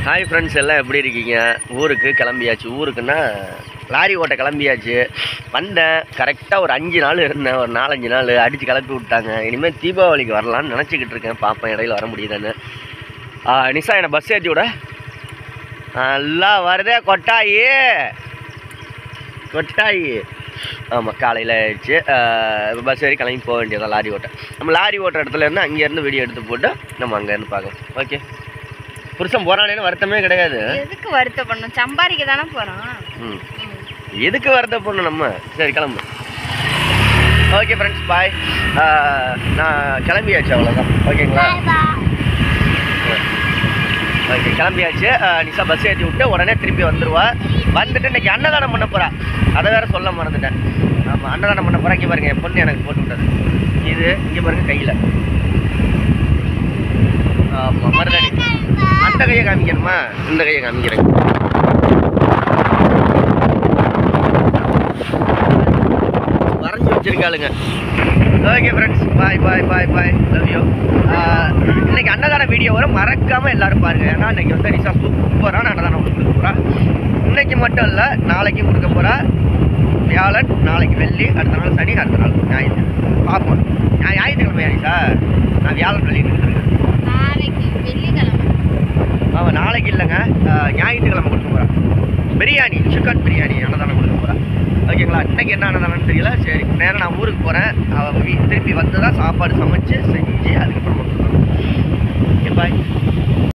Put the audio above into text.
hi friends எல்லாம் எப்படி இருக்கீங்க ஊருக்கு கிளம்பியாச்சு ஊருக்குன்னா லாரி ஓட்ட கிளம்பியாச்சு வந்தேன் கரெக்டாக ஒரு அஞ்சு நாள் இருந்தேன் ஒரு நாலஞ்சு நாள் அடித்து கிளப்பி விட்டாங்க இனிமேல் தீபாவளிக்கு வரலான்னு நினச்சிக்கிட்டு இருக்கேன் பார்ப்பேன் இடையில வர முடியுதான்னு ஆ, நிஷா என்னை பஸ் ஏற்றி விட நல்லா வருதே கொட்டாயி கொட்டாயி ஆமாம் காலையில் ஆயிடுச்சு பஸ் ஏறி கிளம்பி போக வேண்டியதான் லாரி ஓட்ட நம்ம லாரி ஓட்டுற இடத்துல இருந்து அங்கேருந்து வீடியோ எடுத்து போட்டு நம்ம அங்கேருந்து பார்க்கலாம் ஓகே புருஷன் போகிறானேன்னு வருத்தமே கிடையாது எதுக்கு வருத்தப்படணும் சம்பாதிக்க தானே போறோம் ம் எதுக்கு வருத்தப்படணும் நம்ம சரி கிளம்பு ஓகே ஃப்ரெண்ட்ஸ் பாய் நான் கிளம்பியாச்சு அவ்வளோதான் ஓகேங்களா ஓகே கிளம்பியாச்சு ஆஹ் நிஷா பஸ் ஏற்றி விட்டு உடனே திரும்பி வந்துடுவா வந்துட்டு இன்னைக்கு அன்னதானம் பண்ண போகிறா அதை வேற சொல்ல மறந்துட்டேன் ஆமாம் அன்னதானம் பண்ண போகிறா இங்கே பாருங்க என் பொண்ணு எனக்கு போட்டு விட்டது இது இங்கே பாருங்க கையில் ஆமாம் மருதாணி அந்த கையை காமிக்கணுமா இந்த கையை காமிக்கிறேன் வரைஞ்சி வச்சிருக்காளுங்க okay friends bye bye bye bye love you இன்னைக்கு அன்னதான வீடியோ வரும் மறக்காம எல்லாரும் பாருங்க ஏன்னா இன்னைக்கு வந்து நிஷா சூப்பரான அன்னதானம் உங்களுக்கு கொடுக்க போறா இன்னைக்கு மட்டும் இல்லை நாளைக்கும் கொடுக்க போறா வியாழன் நாளைக்கு வெள்ளி அடுத்த நாள் சனி அடுத்த நாள் ஞாயிற்று பார்ப்போம் நான் ஞாயிற்றுக்கிழமை நிஷா நான் வியாழன் வெள்ளி இருக்கேன் நாளைக்கு வெள்ளிக்கிழமை ஆமாம் நாளைக்கு இல்லைங்க ஆஹ் ஞாயிற்றுக்கிழமை கொடுக்க போகிறேன் பிரியாணி சிக்கன் பிரியாணி அன்னதானம் கொடுக்க போகிறேன் ஓகேங்களா இன்னைக்கு என்ன அன்னதானம்னு தெரியல சரி நேரம் நான் ஊருக்கு போகிறேன் அவள் வீ திருப்பி வந்து தான் சாப்பாடு சமைச்சு செஞ்சு அதுக்கப்புறம் ஓகே பாய்